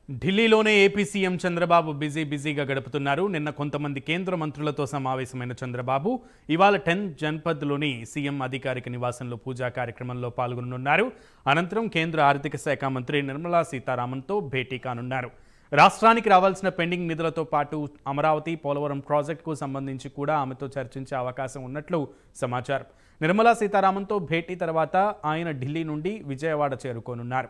ఢిల్లీలోనే AP CM Chandrababu busy బిజీగా గడుపుతున్నారు నిన్న కొంతమంది కేంద్ర మంత్రులతో సమావేశమైన చంద్రబాబు ఇవాళ టెన్ జన్పథ్లోని సీఎం అధికారిక నివాసంలో పూజా కార్యక్రమంలో పాల్గొనున్నారు అనంతరం కేంద్ర ఆర్థిక శాఖ మంత్రి నిర్మలా సీతారామన్తో భేటీ కానున్నారు రాష్ట్రానికి రావాల్సిన పెండింగ్ నిధులతో పాటు అమరావతి పోలవరం ప్రాజెక్టుకు సంబంధించి కూడా ఆమెతో చర్చించే అవకాశం ఉన్నట్లు సమాచారం నిర్మలా సీతారామన్తో భేటీ తర్వాత ఆయన ఢిల్లీ నుండి విజయవాడ చేరుకోనున్నారు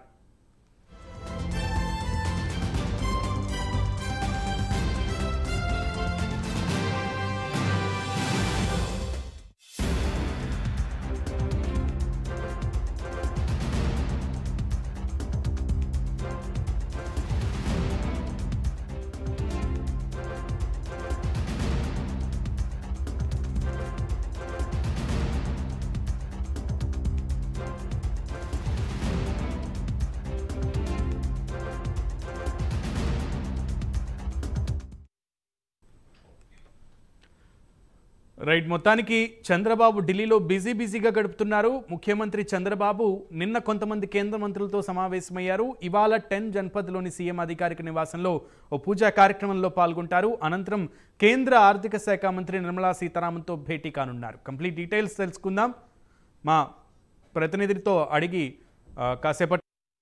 రైట్ మొత్తానికి చంద్రబాబు ఢిల్లీలో బిజీ బిజీగా గడుపుతున్నారు ముఖ్యమంత్రి చంద్రబాబు నిన్న కొంతమంది కేంద్ర మంత్రులతో సమావేశమయ్యారు ఇవాళ టెన్ జన్పథ్లోని సీఎం అధికారిక నివాసంలో ఓ పూజా కార్యక్రమంలో పాల్గొంటారు అనంతరం కేంద్ర ఆర్థిక శాఖ మంత్రి నిర్మలా సీతారామన్తో భేటీ కానున్నారు కంప్లీట్ డీటెయిల్స్ తెలుసుకుందాం మా ప్రతినిధితో అడిగి ఆ, కాసేపటి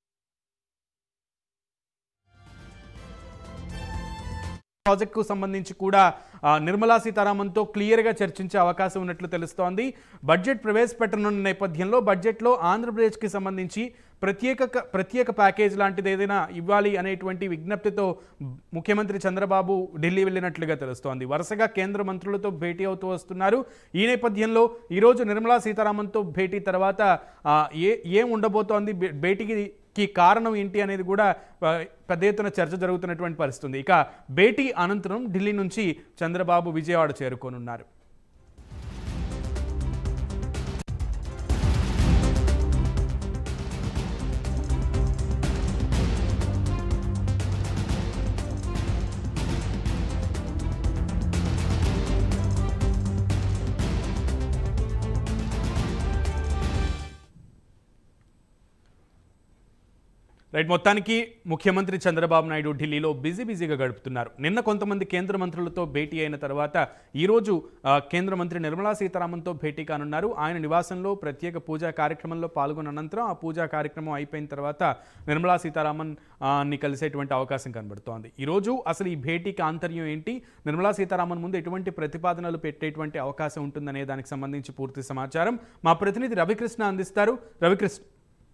ప్రాజెక్టుకు సంబంధించి కూడా ఆ, నిర్మలా సీతారామన్తో క్లియర్గా చర్చించే అవకాశం ఉన్నట్లు తెలుస్తోంది బడ్జెట్ ప్రవేశపెట్టనున్న నేపథ్యంలో బడ్జెట్లో ఆంధ్రప్రదేశ్కి సంబంధించి ప్రత్యేక ప్రత్యేక ప్యాకేజ్ లాంటిది ఏదైనా ఇవ్వాలి అనేటువంటి విజ్ఞప్తితో ముఖ్యమంత్రి చంద్రబాబు ఢిల్లీ వెళ్ళినట్లుగా తెలుస్తోంది వరుసగా కేంద్ర మంత్రులతో భేటీ అవుతూ వస్తున్నారు ఈ నేపథ్యంలో ఈరోజు నిర్మలా సీతారామన్తో భేటీ తర్వాత ఆ, ఏ ఏం ఉండబోతోంది భే- భేటీకి కి కారణం ఏంటి అనేది కూడా ఆ, పెద్ద ఎత్తున చర్చ జరుగుతున్నటువంటి పరిస్థితి ఉంది ఇక భేటీ అనంతరం ఢిల్లీ నుంచి చంద్రబాబు విజయవాడ చేరుకోనున్నారు రైట్ మొత్తానికి ముఖ్యమంత్రి చంద్రబాబు నాయుడు ఢిల్లీలో బిజీ బిజీగా గడుపుతున్నారు నిన్న కొంతమంది కేంద్ర మంత్రులతో భేటీ అయిన తర్వాత ఈరోజు ఆ, కేంద్ర మంత్రి నిర్మలా సీతారామన్తో భేటీ కానున్నారు ఆయన నివాసంలో ప్రత్యేక పూజా కార్యక్రమంలో పాల్గొన్న అనంతరం ఆ పూజా కార్యక్రమం అయిపోయిన తర్వాత నిర్మలా సీతారామన్ ఆ, ని కలిసేటువంటి అవకాశం కనబడుతోంది ఈరోజు అసలు ఈ భేటీకి ఆంతర్యం ఏంటి నిర్మలా సీతారామన్ ముందు ఎటువంటి ప్రతిపాదనలు పెట్టేటువంటి అవకాశం ఉంటుందనే దానికి సంబంధించి పూర్తి సమాచారం మా ప్రతినిధి రవికృష్ణ అందిస్తారు రవికృష్ణ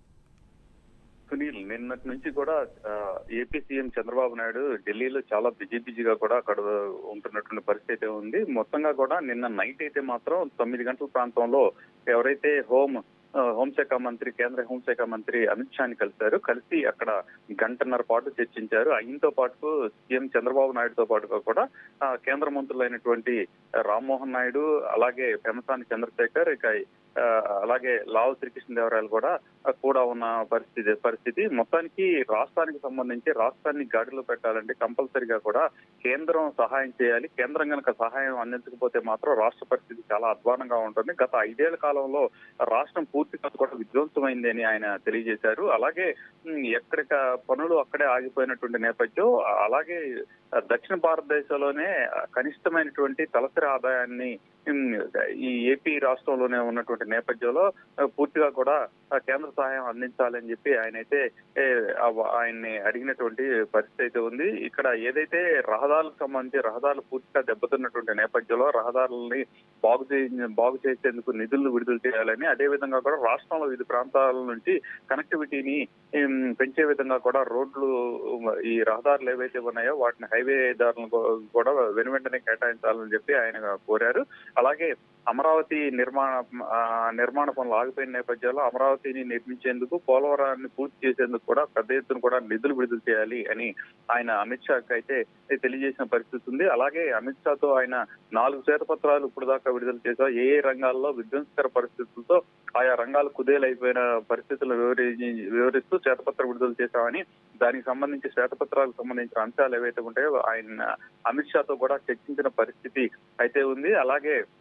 సునీల్ నిన్నటి నుంచి కూడా ఆ, ఏపీ సీఎం చంద్రబాబు నాయుడు ఢిల్లీలో చాలా బిజీ బిజీగా కూడా అక్కడ ఉంటున్నటువంటి పరిస్థితి అయితే ఉంది మొత్తంగా కూడా నిన్న నైట్ అయితే మాత్రం తొమ్మిది గంటల ప్రాంతంలో ఎవరైతే హోమ్ ఆ, హోంశాఖ మంత్రి కేంద్ర హోంశాఖ మంత్రి అమిత్ షాని కలిశారు కలిసి అక్కడ గంటన్నర పాటు చర్చించారు ఆయనతో పాటు సీఎం చంద్రబాబు నాయుడుతో పాటుగా కూడా ఆ, కేంద్ర మంత్రులైనటువంటి రామ్మోహన్ నాయుడు అలాగే పెమసాని చంద్రశేఖర్ ఇక ఆ, అలాగే లావు శ్రీకృష్ణదేవరాయలు కూడా ఆ, కూడా ఉన్న పరిస్థితి పరిస్థితి మొత్తానికి రాష్ట్రానికి సంబంధించి రాష్ట్రాన్ని గాడిలో పెట్టాలంటే కంపల్సరిగా కూడా కేంద్రం సహాయం చేయాలి కేంద్రం కనుక సహాయం అందించకపోతే మాత్రం రాష్ట్ర పరిస్థితి చాలా అధ్వానంగా ఉంటుంది గత ఐదేళ్ల కాలంలో రాష్ట్రం పూర్తిగా కూడా విధ్వంసమైంది అని ఆయన తెలియజేశారు అలాగే ఉమ్, ఎక్కడిక పనులు అక్కడే ఆగిపోయినటువంటి నేపథ్యం అలాగే ఆ, దక్షిణ భారతదేశంలోనే ఆ, కనిష్టమైనటువంటి తలసరి ఆదాయాన్ని ఉమ్, ఈ ఏపీ రాష్ట్రంలోనే ఉన్నటువంటి నేపథ్యంలో ఆ, పూర్తిగా కూడా ఆ, కేంద్ర సహాయం అందించాలని చెప్పి ఆయన అయితే ఏ, ఆ- ఆయన్ని అడిగినటువంటి పరిస్థితి అయితే ఉంది ఇక్కడ ఏదైతే రహదారులకు సంబంధించి రహదారులు పూర్తిగా దెబ్బతిన్నటువంటి నేపథ్యంలో రహదారులని బాగు చే బాగు చేసేందుకు నిధులు విడుదల చేయాలని అదే విధంగా కూడా రాష్ట్రంలో వివిధ ప్రాంతాల నుంచి కనెక్టివిటీని ఉమ్, పెంచే విధంగా కూడా రోడ్లు ఉమ్, ఈ రహదారులు ఏవైతే ఉన్నాయో వాటిని హైవే దారులను కూ- కూడా వెను వెంటనే కేటాయించాలని చెప్పి ఆయన కోరారు అలాగే అమరావతి నిర్మాణ ఆ, నిర్మాణ పనులు ఆగిపోయిన నేపథ్యంలో అమరావతిని నిర్మించేందుకు పోలవరాన్ని పూర్తి చేసేందుకు కూడా పెద్ద ఎత్తున కూడా నిధులు విడుదల చేయాలి అని ఆయన అమిత్ షాకి అయితే తెలియజేసిన పరిస్థితి ఉంది అలాగే అమిత్ షాతో ఆయన నాలుగు శ్వేతపత్రాలు ఇప్పుడు దాకా విడుదల చేశారు ఏ ఏ రంగాల్లో విధ్వంసకర పరిస్థితులతో ఆయా రంగాలు కుదేలైపోయిన పరిస్థితులు వివరి వివరిస్తూ శ్వేతపత్రం విడుదల చేశామని దానికి సంబంధించి శ్వేతపత్రాలకు సంబంధించిన అంశాలు ఏవైతే ఉంటాయో ఆయన అమిత్ షాతో కూడా చర్చించిన పరిస్థితి అయితే ఉంది అలాగే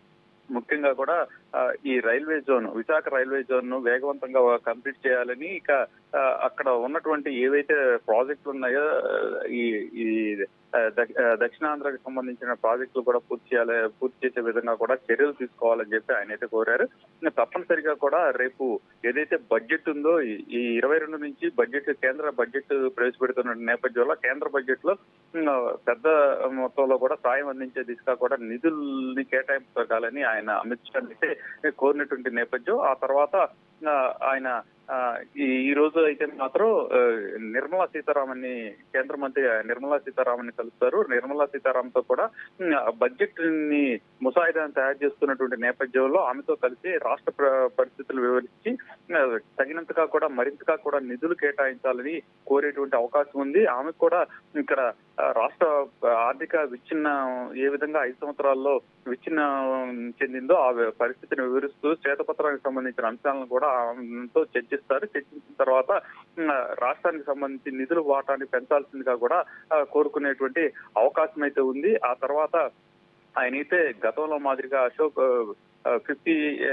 ముఖ్యంగా కూడా ఆ, ఈ railway zone Visakha railway zone ను వేగవంతంగా కంప్లీట్ చేయాలని ఇక ఆ, అక్కడ ఉన్నటువంటి ఏవైతే ప్రాజెక్టులు ఉన్నాయో ఆ, ఈ ఈ ఆ, దక్ష- ఆ, దక్షిణాంధ్రకి సంబంధించిన ప్రాజెక్టులు కూడా పూర్తి చేయాలి పూర్తి చేసే విధంగా కూడా చర్యలు తీసుకోవాలని చెప్పి ఆయన అయితే కోరారు ఇంకా తప్పనిసరిగా కూడా రేపు ఏదైతే బడ్జెట్ ఉందో ఈ- ఈ ఇరవై రెండు నుంచి బడ్జెట్ కేంద్ర బడ్జెట్ ప్రవేశపెడుతున్న నేపథ్యంలో కేంద్ర బడ్జెట్ లో ఉమ్, పెద్ద మొత్తంలో కూడా సాయం అందించే దిశగా కూడా నిధుల్ని కేటాయించాలని ఆయన అమిత్ షా అయితే కోరినటువంటి నేపథ్యం ఆ తర్వాత ఆ, ఆయన ఆ, ఈ ఈ రోజు అయితే మాత్రం ఆ, నిర్మలా సీతారామన్ ని కేంద్ర మంత్రి నిర్మలా సీతారామన్ ని కలుస్తారు నిర్మలా సీతారామన్ తో కూడా ఉమ్, బడ్జెట్ ని ముసాయిదాను తయారు చేస్తున్నటువంటి నేపథ్యంలో ఆమెతో కలిసి రాష్ట్ర ప్ర- పరిస్థితులు వివరించి ఆ, తగినంతగా కూడా మరింతగా కూడా నిధులు కేటాయించాలని కోరేటువంటి అవకాశం ఉంది ఆమెకు కూడా ఇక్కడ ఆ, రాష్ట్ర ఆర్థిక విచ్ఛిన్నం ఏ విధంగా ఐదు సంవత్సరాల్లో విచ్ఛిన్నం చెందిందో ఆ పరిస్థితిని వివరిస్తూ శ్వేతపత్రానికి సంబంధించిన అంశాలను కూడా ఆమెతో చర్చిస్తారు చర్చించిన తర్వాత ఉమ్, రాష్ట్రానికి సంబంధించి నిధుల వాటాన్ని పెంచాల్సిందిగా కూడా ఆ, కోరుకునేటువంటి అవకాశం అయితే ఉంది ఆ తర్వాత ఆయనైతే గతంలో మాదిరిగా అశోక్ ఫిఫ్టీ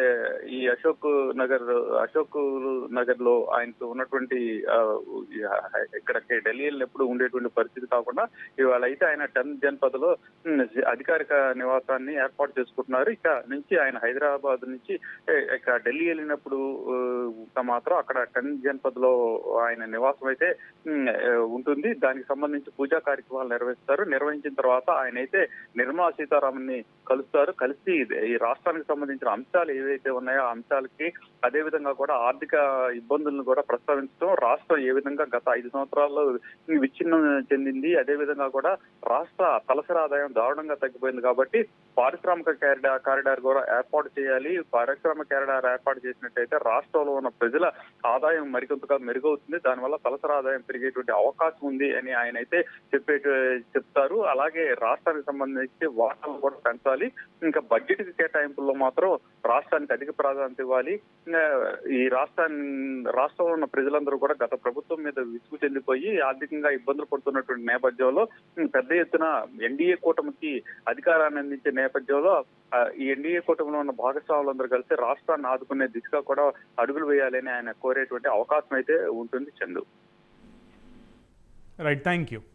ఈ అశోక్ నగర్ అశోక్ నగర్ లో ఆయనకు ఉన్నటువంటి ఆ, ఈ ఇక్కడికి ఢిల్లీలో ఎప్పుడు ఉండేటువంటి పరిస్థితి కాకుండా ఇవాళ అయితే ఆయన టెన్ జనపదలో ఉమ్, అధికారిక నివాసాన్ని ఏర్పాటు చేసుకుంటున్నారు ఇక నుంచి ఆయన హైదరాబాద్ నుంచి ఏ, ఇక ఢిల్లీ వెళ్ళినప్పుడు ఆ, మాత్రం అక్కడ టెన్ జనపద్ లో ఆయన నివాసం అయితే ఉమ్, ఏ, ఉంటుంది దానికి సంబంధించి పూజా కార్యక్రమాలు నిర్వహిస్తారు నిర్వహించిన తర్వాత ఆయన అయితే నిర్మలా సీతారామన్ ని కలుస్తారు కలిసి ఇది- ఈ రాష్ట్రానికి సంబంధించిన అంశాలు ఏవైతే ఉన్నాయో ఆ అంశాలకి అదే విధంగా కూడా ఆర్థిక ఇబ్బందులను కూడా ప్రస్తావించడం రాష్ట్రం ఏ విధంగా గత ఐదు సంవత్సరాల్లో విచ్ఛిన్నం చెందింది అదే విధంగా కూడా రాష్ట్ర తలసరి ఆదాయం దారుణంగా తగ్గిపోయింది కాబట్టి పారిశ్రామిక కారిడార్ కారిడార్ కూడా ఏర్పాటు చేయాలి పారిశ్రామిక కారిడార్ ఏర్పాటు చేసినట్టయితే రాష్ట్రంలో ఉన్న ప్రజల ఆదాయం మరికొంతగా మెరుగవుతుంది దానివల్ల తలసరి ఆదాయం పెరిగేటువంటి అవకాశం ఉంది అని ఆయన అయితే చెప్పే చెప్తారు అలాగే రాష్ట్రానికి సంబంధించి వాటాలు కూడా పెంచాలి ఇంకా బడ్జెట్ కేటాయింపుల్లో మాత్రం రాష్ట్రానికి అధిక ప్రాధాన్యత ఇవ్వాలి ఇంకా ఈ రాష్ట్రాన్ని రాష్ట్రంలో ఉన్న ప్రజలందరూ కూడా గత ప్రభుత్వం మీద విసుగు చెందిపోయి ఆర్థికంగా ఇబ్బందులు పడుతున్నటువంటి నేపథ్యంలో ఉమ్, పెద్ద ఎత్తున ఎన్డీఏ కూటమికి అధికారాన్ని అందించే నేపథ్యంలో ఆ, ఈ ఎన్డీఏ కూటమిలో ఉన్న భాగస్వాములందరూ కలిసి రాష్ట్రాన్ని ఆదుకునే దిశగా కూడా అడుగులు వేయాలని ఆయన కోరేటువంటి అవకాశం అయితే ఉంటుంది చందు రైట్ థ్యాంక్ యూ